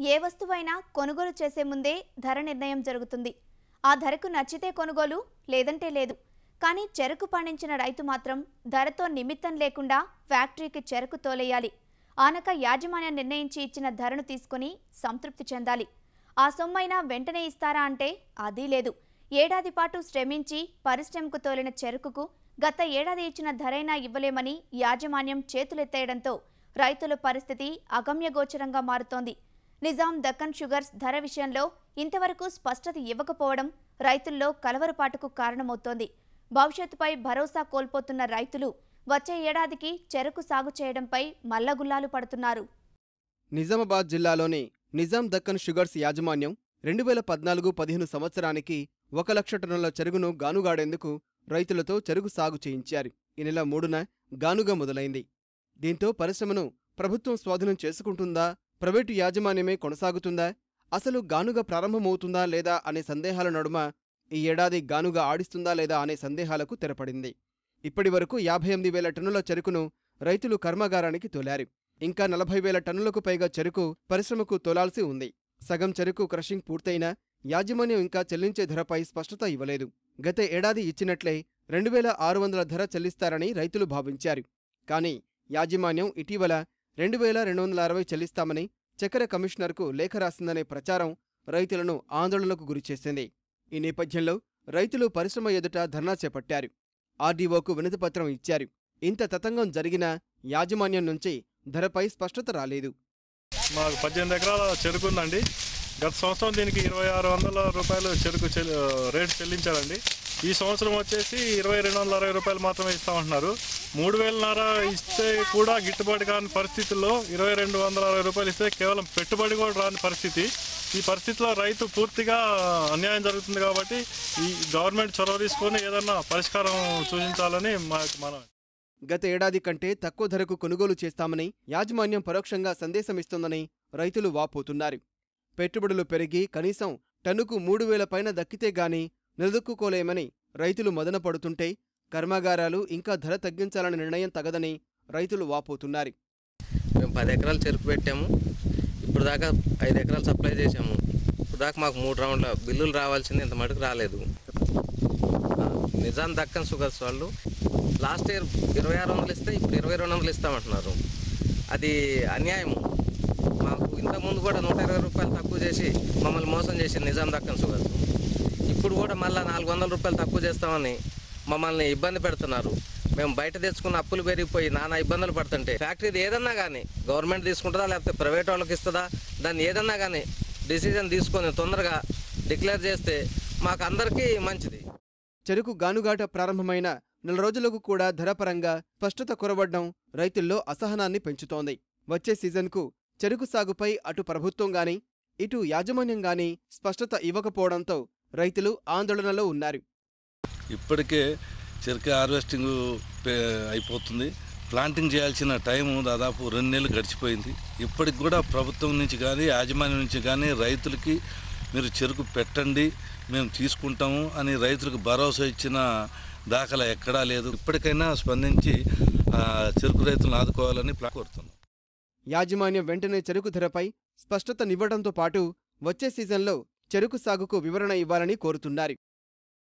ఏ వస్తువైనా కొనుగోలు చేసే ముందే ధర నిర్ణయం జరుగుతుంది ఆ ధరకు నచ్చితే కొనుగోలు లేదంటే లేదు కానీ చెరకు పండించిన రైతు మాత్రం ధరతో నిమిత్తం లేకుండా ఫ్యాక్టరీకి చెరకు తోలేయాలి ఆనక యాజమాన్యం నిర్ణయించి ఇచ్చిన ధరను తీసుకుని సంతృప్తి చెందాలి ఆ సొమ్మైనా వెంటనే ఇస్తారా అంటే అదీ లేదు ఏడాది పాటు శ్రమించి పరిశ్రమకు తోలిన చెరుకుకు గత ఏడాది ఇచ్చిన ధరైనా ఇవ్వలేమని యాజమాన్యం చేతులెత్తేయడంతో రైతుల పరిస్థితి అగమ్యగోచరంగా మారుతోంది నిజాం దక్కన్ షుగర్స్ ధర విషయంలో ఇంతవరకు స్పష్టత ఇవ్వకపోవడం రైతుల్లో కలవరపాటుకు కారణమవుతోంది భవిష్యత్తుపై భరోసా కోల్పోతున్న రైతులు వచ్చే ఏడాదికి చెరకు సాగు చేయడంపై మల్లగుల్లాలు పడుతున్నారు నిజామాబాద్ జిల్లాలోని నిజాం దక్కన్ షుగర్స్ యాజమాన్యం రెండు వేల పద్నాలుగు పదిహేను సంవత్సరానికి ఒక లక్ష టన్నుల చెరుగును గానుగాడేందుకు రైతులతో చెరుకు సాగు చేయించారు ఈ నెల మూడున గానుగ మొదలైంది దీంతో పరిశ్రమను ప్రభుత్వం స్వాధీనం చేసుకుంటుందా ప్రైవేటు యాజమాన్యమే కొనసాగుతుందా అసలు గానుగ ప్రారంభమవుతుందా లేదా అనే సందేహాల నడుమ ఈ ఏడాది గానుగ ఆడిస్తుందా లేదా అనే సందేహాలకు తెరపడింది ఇప్పటివరకు యాభై ఎనిమిది వేల టన్నుల చెరుకును రైతులు కర్మాగారానికి తోలారు ఇంకా నలభై వేల టన్నులకు పైగా చెరుకు పరిశ్రమకు తోలాల్సి ఉంది సగం చెరుకు క్రషింగ్ పూర్తయినా యాజమాన్యం ఇంకా చెల్లించే ధరపై స్పష్టత ఇవ్వలేదు గత ఏడాది ఇచ్చినట్లే రెండు వేల ఆరు వందల ధర చెల్లిస్తారని రైతులు భావించారు కానీ యాజమాన్యం ఇటీవల రెండు వేల రెండు వందల అరవై చెల్లిస్తామని చక్కెర కమిషనర్కు లేఖ రాసిందనే ప్రచారం రైతులను ఆందోళనకు గురిచేసింది ఈ నేపథ్యంలో రైతులు పరిశ్రమ ఎదుట ధర్నా చేపట్టారు ఆర్డీఓకు వినతిపత్రం ఇచ్చారు ఇంత తతంగం జరిగినా యాజమాన్యం నుంచి ధరపై స్పష్టత రాలేదు మాకు పద్దెనిమిది ఎకరాల చెరుకు ఉందండి గత సంవత్సరం దీనికి ఇరవై ఆరు వందల రూపాయలు చెరుకు చెల్లి రేటు చెల్లించారండి ఈ సంవత్సరం వచ్చేసి ఇరవై రెండు వందల అరవై రూపాయలు మాత్రమే ఇస్తామంటున్నారు మూడు వేలన్నర ఇస్తే కూడా గిట్టుబాటు కాని పరిస్థితుల్లో ఇరవై రెండు వందల అరవై రూపాయలు ఇస్తే కేవలం పెట్టుబడి కూడా రాని పరిస్థితి ఈ పరిస్థితిలో రైతు పూర్తిగా అన్యాయం జరుగుతుంది కాబట్టి ఈ గవర్నమెంట్ చొరవ తీసుకొని ఏదన్నా పరిష్కారం సూచించాలని మాకు మనం గత ఏడాది కంటే తక్కువ ధరకు కొనుగోలు చేస్తామని యాజమాన్యం పరోక్షంగా సందేశమిస్తోందని రైతులు వాపోతున్నారు పెట్టుబడులు పెరిగి కనీసం టన్నుకు మూడు వేల పైన దక్కితే గాని నిలదొక్కుకోలేమని రైతులు మదనపడుతుంటే కర్మాగారాలు ఇంకా ధర తగ్గించాలనే నిర్ణయం తగదని రైతులు వాపోతున్నారు మేము పది ఎకరాలు చెరుకు పెట్టాము ఇప్పుడు దాకా ఐదు ఎకరాలు సప్లై చేసాము ఇప్పుడు దాకా మాకు మూడు రౌండ్ల బిల్లులు రావాల్సింది ఇంత మటుకు రాలేదు ఆ, నిజాం దక్కన్ షుగర్స్ వాళ్ళు లాస్ట్ ఇయర్ ఇరవై ఆరు వందలు ఇస్తే ఇప్పుడు ఇరవై రెండు వందలు ఇస్తామంటున్నారు అది అన్యాయము మాకు ఇంతకుముందు కూడా నూట ఇరవై రూపాయలు తక్కువ చేసి మమ్మల్ని మోసం చేసింది నిజాం దక్కన్ షుగర్స్ ఇప్పుడు కూడా మళ్ళీ నాలుగు వందల రూపాయలు తక్కువ చేస్తామని మమ్మల్ని ఇబ్బంది పెడుతున్నారు మేము బయట తెచ్చుకున్న అప్పులు పెరిగిపోయి నానా ఇబ్బందులు పడుతుంటే ఫ్యాక్టరీది ఏదన్నా కానీ గవర్నమెంట్ తీసుకుంటుందా లేకపోతే ప్రైవేట్ వాళ్ళకి ఇస్తుందా దాన్ని ఏదన్నా కానీ డిసిజన్ తీసుకొని తొందరగా డిక్లేర్ చేస్తే మాకు అందరికీ మంచిది చెరుకు గానుగాట ప్రారంభమైన నెల రోజులకు కూడా ధరపరంగా స్పష్టత కొరవడ్డం రైతుల్లో అసహనాన్ని పెంచుతోంది వచ్చే సీజన్కు చెరుకు సాగుపై అటు ప్రభుత్వం గాని ఇటు యాజమాన్యం గాని స్పష్టత ఇవ్వకపోవడంతో రైతులు ఆందోళనలో ఉన్నారు ఇప్పటికే చెరుకు హార్వెస్టింగ్ పే- అయిపోతుంది ప్లాంటింగ్ చేయాల్సిన టైము దాదాపు రెండు నెలలు గడిచిపోయింది ఇప్పటికి కూడా ప్రభుత్వం నుంచి కానీ యాజమాన్యం నుంచి కానీ రైతులకి మీరు చెరుకు పెట్టండి మేము తీసుకుంటాము అని రైతులకు భరోసా ఇచ్చిన దాఖలా ఎక్కడా లేదు ఇప్పటికైనా స్పందించి ఆ, చెరుకు రైతులను ఆదుకోవాలని ప్లా కోరుతున్నాం యాజమాన్యం వెంటనే చెరుకు ధరపై స్పష్టతనివ్వడంతో పాటు వచ్చే సీజన్లో చెరుకు సాగుకు వివరణ ఇవ్వాలని కోరుతున్నారు